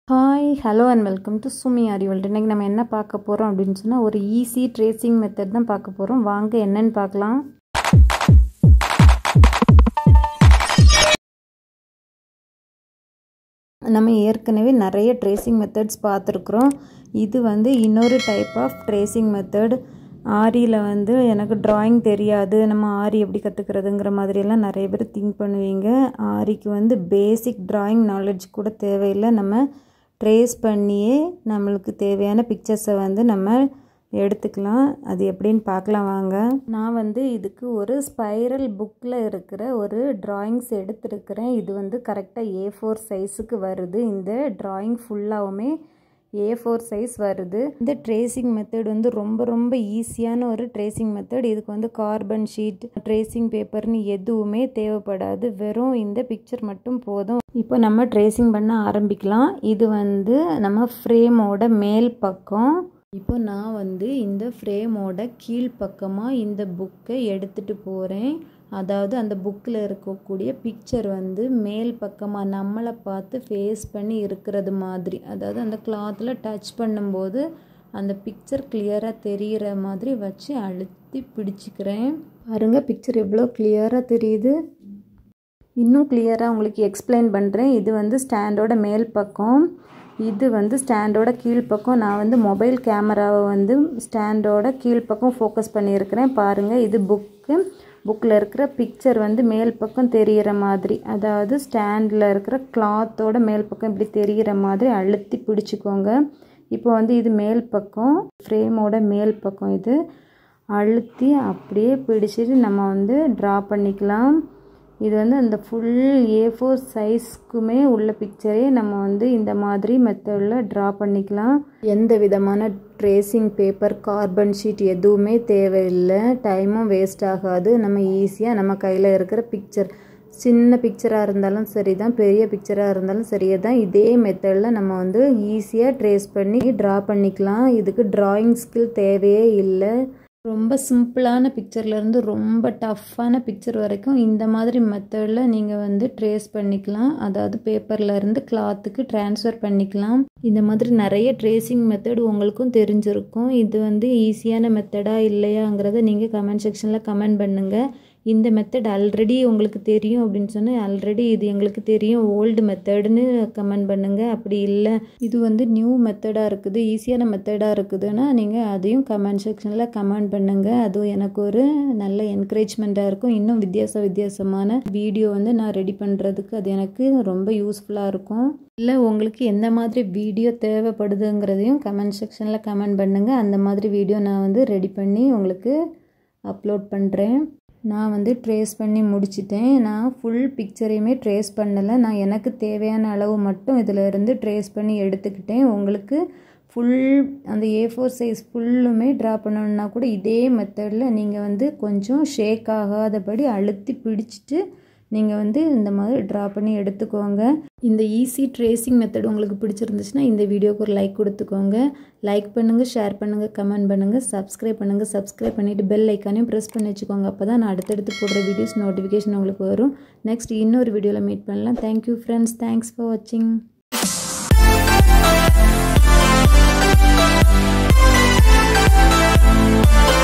Hi hello and welcome to சுமி அறிவல்ட் இன்றைக்கி நம்ம என்ன பார்க்க போகிறோம் அப்படின்னு சொன்னால் ஒரு ஈஸி ட்ரேசிங் மெத்தட் தான் பார்க்க போகிறோம் வாங்க என்னன்னு பார்க்கலாம் நம்ம ஏற்கனவே நிறைய ட்ரேசிங் மெத்தட்ஸ் பார்த்துருக்குறோம் இது வந்து இன்னொரு டைப் ஆஃப் ட்ரேசிங் மெத்தட் ஆரியில் வந்து எனக்கு ட்ராயிங் தெரியாது நம்ம ஆரி எப்படி கற்றுக்கிறதுங்கிற மாதிரியெல்லாம் நிறைய பேர் திங்க் பண்ணுவீங்க ஆரிக்கு வந்து பேசிக் ட்ராயிங் நாலேஜ் கூட தேவையில்லை நம்ம ட்ரேஸ் பண்ணியே நம்மளுக்கு தேவையான பிக்சர்ஸை வந்து நம்ம எடுத்துக்கலாம் அது எப்படின்னு பார்க்கலாம் வாங்க நான் வந்து இதுக்கு ஒரு ஸ்பைரல் புக்கில் இருக்கிற ஒரு ட்ராயிங்ஸ் எடுத்துருக்கிறேன் இது வந்து கரெக்டாக ஏ ஃபோர் சைஸுக்கு வருது இந்த ட்ராயிங் ஃபுல்லாகவுமே ஏ ஃபோர் சைஸ் வருது இந்த ட்ரேசிங் மெத்தட் வந்து ரொம்ப ரொம்ப ஈஸியான ஒரு ட்ரேசிங் மெத்தட் இதுக்கு வந்து கார்பன் ஷீட் ட்ரேசிங் பேப்பர்னு எதுவுமே தேவைப்படாது வெறும் இந்த பிக்சர் மட்டும் போதும் இப்போ நம்ம ட்ரேசிங் பண்ண ஆரம்பிக்கலாம் இது வந்து நம்ம ஃப்ரேமோட மேல் பக்கம் இப்போ நான் வந்து இந்த ஃப்ரேமோட கீழ்ப்பக்கமாக இந்த புக்கை எடுத்துகிட்டு போகிறேன் அதாவது அந்த புக்கில் இருக்கக்கூடிய பிக்சர் வந்து மேல் பக்கமாக நம்மளை பார்த்து ஃபேஸ் பண்ணி இருக்கிறது மாதிரி அதாவது அந்த கிளாத்தில் டச் பண்ணும்போது அந்த பிக்சர் கிளியராக தெரிகிற மாதிரி வச்சு அழுத்தி பிடிச்சிக்கிறேன் பாருங்க பிக்சர் எவ்வளோ கிளியராக தெரியுது இன்னும் கிளியராக உங்களுக்கு எக்ஸ்பிளைன் பண்ணுறேன் இது வந்து ஸ்டாண்டோட மேல் பக்கம் இது வந்து ஸ்டாண்டோட கீழ்ப்பக்கம் நான் வந்து மொபைல் கேமராவை வந்து ஸ்டாண்டோட கீழ்ப்பக்கம் ஃபோக்கஸ் பண்ணியிருக்கிறேன் பாருங்கள் இது புக்கு புக்கில் இருக்கிற பிக்சர் வந்து மேல் பக்கம் தெரிகிற மாதிரி அதாவது ஸ்டாண்டில் இருக்கிற கிளாத்தோட மேல் பக்கம் இப்படி தெரிகிற மாதிரி அழுத்தி பிடிச்சிக்கோங்க இப்போ வந்து இது மேல் பக்கம் ஃப்ரேமோட மேல் பக்கம் இது அழுத்தி அப்படியே பிடிச்சிட்டு நம்ம வந்து ட்ரா பண்ணிக்கலாம் இது வந்து அந்த ஃபுல் ஏ ஃபோர் சைஸ்க்குமே உள்ள பிக்சரே நம்ம வந்து இந்த மாதிரி மெத்தடில் ட்ரா பண்ணிக்கலாம் எந்த விதமான ட்ரேசிங் பேப்பர் கார்பன் ஷீட் எதுவுமே தேவையில்லை டைமும் வேஸ்ட் ஆகாது நம்ம ஈஸியாக நம்ம கையில் இருக்கிற பிக்சர் சின்ன பிக்சராக இருந்தாலும் சரி தான் பெரிய பிக்சராக இருந்தாலும் சரியே தான் இதே மெத்தடில் நம்ம வந்து ஈஸியாக ட்ரேஸ் பண்ணி ட்ரா பண்ணிக்கலாம் இதுக்கு ட்ராயிங் ஸ்கில் தேவையே இல்லை ரொம்ப சிம்பிளான பிக்சர்லேருந்து ரொம்ப டஃப்பான பிக்சர் வரைக்கும் இந்த மாதிரி மெத்தடில் நீங்கள் வந்து ட்ரேஸ் பண்ணிக்கலாம் அதாவது பேப்பர்லேருந்து கிளாத்துக்கு ட்ரான்ஸ்ஃபர் பண்ணிக்கலாம் இந்த மாதிரி நிறைய ட்ரேசிங் மெத்தட் உங்களுக்கும் தெரிஞ்சிருக்கும் இது வந்து ஈஸியான மெத்தடா இல்லையாங்கிறத நீங்கள் கமெண்ட் செக்ஷனில் கமெண்ட் பண்ணுங்கள் இந்த மெத்தட் ஆல்ரெடி உங்களுக்கு தெரியும் அப்படின்னு சொன்னால் ஆல்ரெடி இது எங்களுக்கு தெரியும் ஓல்டு மெத்தடுன்னு கமெண்ட் பண்ணுங்கள் அப்படி இல்லை இது வந்து நியூ மெத்தடாக இருக்குது ஈஸியான மெத்தடாக இருக்குதுன்னா நீங்கள் அதையும் கமெண்ட் செக்ஷனில் கமெண்ட் பண்ணுங்கள் அதுவும் எனக்கு ஒரு நல்ல என்கரேஜ்மெண்ட்டாக இருக்கும் இன்னும் வித்தியாச வித்தியாசமான வீடியோ வந்து நான் ரெடி பண்ணுறதுக்கு அது எனக்கு ரொம்ப யூஸ்ஃபுல்லாக இருக்கும் இல்லை உங்களுக்கு எந்த மாதிரி வீடியோ தேவைப்படுதுங்கிறதையும் கமெண்ட் செக்ஷனில் கமெண்ட் பண்ணுங்கள் அந்த மாதிரி வீடியோ நான் வந்து ரெடி பண்ணி உங்களுக்கு அப்லோட் பண்ணுறேன் நான் வந்து ட்ரேஸ் பண்ணி முடிச்சிட்டேன் நான் ஃபுல் பிக்சரையுமே ட்ரேஸ் பண்ணலை நான் எனக்கு தேவையான அளவு மட்டும் இதில் இருந்து ட்ரேஸ் பண்ணி எடுத்துக்கிட்டேன் உங்களுக்கு ஃபுல் அந்த ஏ ஃபோர் சைஸ் ஃபுல்லுமே ட்ரா பண்ணணுன்னா கூட இதே மெத்தடில் நீங்கள் வந்து கொஞ்சம் ஷேக் ஆகாதபடி அழுத்தி பிடிச்சிட்டு நீங்கள் வந்து இந்த மாதிரி ட்ரா பண்ணி எடுத்துக்கோங்க இந்த ஈஸி ட்ரேசிங் மெத்தட் உங்களுக்கு பிடிச்சிருந்துச்சுன்னா இந்த வீடியோக்கு ஒரு லைக் கொடுத்துக்கோங்க லைக் பண்ணுங்கள் ஷேர் பண்ணுங்கள் கமெண்ட் பண்ணுங்கள் சப்ஸ்கிரைப் பண்ணுங்கள் சப்ஸ்கிரைப் பண்ணிவிட்டு பெல் ஐக்கானையும் ப்ரெஸ் பண்ணி வச்சுக்கோங்க அப்போ தான் நான் அடுத்தடுத்து போடுற வீடியோஸ் நோட்டிஃபிகேஷன் உங்களுக்கு வரும் நெக்ஸ்ட் இன்னொரு வீடியோவில் மீட் பண்ணலாம் தேங்க்யூ ஃப்ரெண்ட்ஸ் தேங்க்ஸ் ஃபார் வாட்சிங் Thank you.